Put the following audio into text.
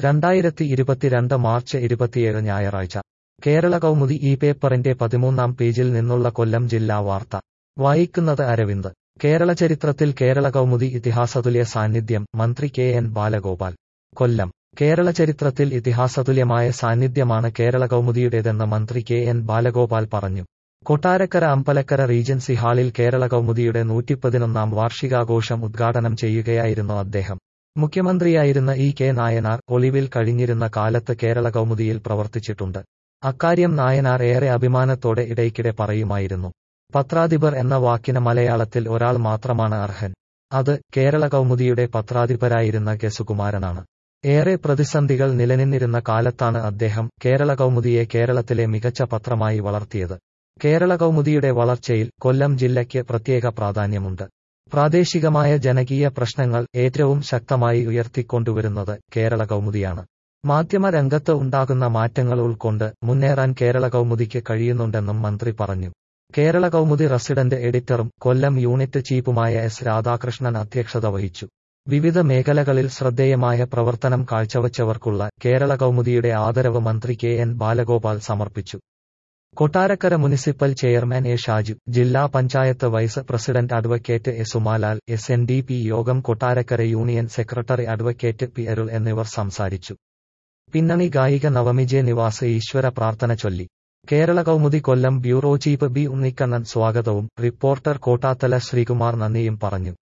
രണ്ടായിരത്തി ഇരുപത്തിരണ്ട് മാർച്ച് ഇരുപത്തിയേഴ് ഞായറാഴ്ച കേരള കൗമുദി ഈ പേപ്പറിന്റെ പതിമൂന്നാം പേജിൽ നിന്നുള്ള കൊല്ലം ജില്ലാ വാർത്ത വായിക്കുന്നത് അരവിന്ദ് കേരള ചരിത്രത്തിൽ കേരള കൗമുദി ഇതിഹാസതുല്യ സാന്നിധ്യം മന്ത്രി കെ എൻ ബാലഗോപാൽ കൊല്ലം കേരള ചരിത്രത്തിൽ ഇതിഹാസതുല്യമായ സാന്നിധ്യമാണ് കേരള കൗമുദിയുടേതെന്ന് മന്ത്രി കെ എൻ ബാലഗോപാൽ പറഞ്ഞു കൊട്ടാരക്കര അമ്പലക്കര റീജൻസി ഹാളിൽ കേരള കൗമുദിയുടെ നൂറ്റിപ്പതിനൊന്നാം വാർഷികാഘോഷം ഉദ്ഘാടനം ചെയ്യുകയായിരുന്നു അദ്ദേഹം മുഖ്യമന്ത്രിയായിരുന്ന ഇ കെ നായനാർ ഒളിവിൽ കഴിഞ്ഞിരുന്ന കാലത്ത് കേരള കൗമുദിയിൽ പ്രവർത്തിച്ചിട്ടുണ്ട് അക്കാര്യം നായനാർ ഏറെ അഭിമാനത്തോടെ ഇടയ്ക്കിടെ പറയുമായിരുന്നു പത്രാധിപർ എന്ന വാക്കിന് മലയാളത്തിൽ ഒരാൾ മാത്രമാണ് അർഹൻ അത് കേരള കൗമുദിയുടെ പത്രാധിപരായിരുന്ന കെ സുകുമാരനാണ് ഏറെ പ്രതിസന്ധികൾ നിലനിന്നിരുന്ന കാലത്താണ് അദ്ദേഹം കേരള കൗമുദിയെ കേരളത്തിലെ മികച്ച പത്രമായി വളർത്തിയത് കേരള കൗമുദിയുടെ വളർച്ചയിൽ കൊല്ലം ജില്ലയ്ക്ക് പ്രത്യേക പ്രാധാന്യമുണ്ട് പ്രാദേശികമായ ജനകീയ പ്രശ്നങ്ങൾ ഏറ്റവും ശക്തമായി ഉയർത്തിക്കൊണ്ടുവരുന്നത് കേരള കൗമുദിയാണ് മാധ്യമരംഗത്ത് ഉണ്ടാകുന്ന മാറ്റങ്ങൾ ഉൾക്കൊണ്ട് മുന്നേറാൻ കേരള കൗമുദിക്ക് കഴിയുന്നുണ്ടെന്നും മന്ത്രി പറഞ്ഞു കേരള കൗമുദി റസിഡന്റ് എഡിറ്ററും കൊല്ലം യൂണിറ്റ് ചീഫുമായ എസ് രാധാകൃഷ്ണൻ അധ്യക്ഷത വഹിച്ചു വിവിധ മേഖലകളിൽ ശ്രദ്ധേയമായ പ്രവർത്തനം കാഴ്ചവച്ചവർക്കുള്ള കേരള കൗമുദിയുടെ ആദരവ് മന്ത്രി കെ എൻ ബാലഗോപാൽ സമർപ്പിച്ചു Kottarakkara municipal chairman A Shaju ജില്ലാ panchayat vice president advocate A Sumalal S N D P യോഗം Kottarakkara union secretary advocate P Arul എന്നിവർ സംസാരിച്ചു പിന്നണി ഗായിക നവമി ജെ നിവാസ് ഈശ്വര പ്രാർത്ഥന ചൊല്ലി Kerala Kaumudi Kollam bureau chief B Unnikannan സ്വാഗതവും റിപ്പോർട്ടർ കോട്ടാത്തല ശ്രീകുമാർ നന്ദിയും പറഞ്ഞു